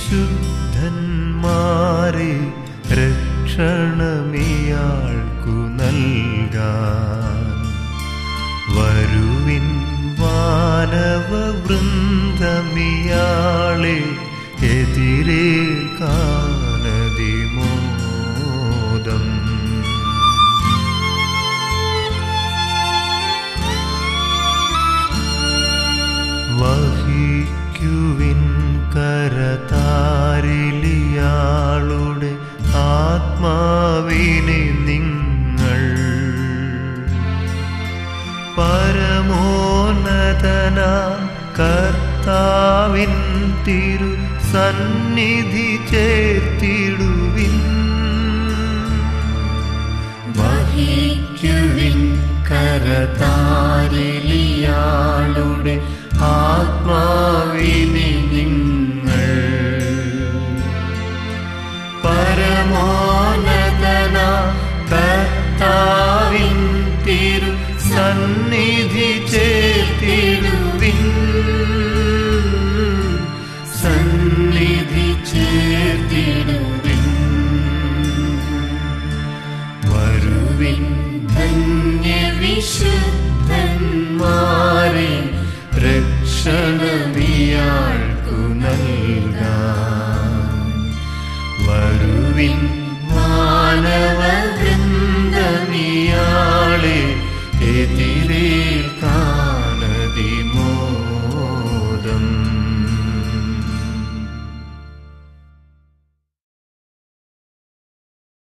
വിശുദ്ധന്മാരെ രക്ഷണമിയാൾക്കു നൽകാൻ വരുവിൻ വാനവ വൃന്ദമിയാളെ എതിരേൽക്കാനതിമോദം വഹിക്കുവിൻ കരതാരിലിയാളുടെ ആത്മാവിനെ നിങ്ങൾ പരമോന്നതന കർത്താവിൻ തിരു സന്നിധി ചേർത്തിടുവിൻ വഹിക്കുവിൻ കരതാരിലിയാളുടെ ആത്മാവിനെ നിങ്ങൾ പരമോന്നതന കർത്താവിൻ തിരു സന്നിധി ചേർത്തിടുവിൻ സന്നിധി ചേർത്തിടുവിൻ വരുവിൻ ധന്യവിശുദ്ധന്മാരെ രക്ഷണമിയാൾക്കു നൽകാൻ വരുവിൻ മാനവ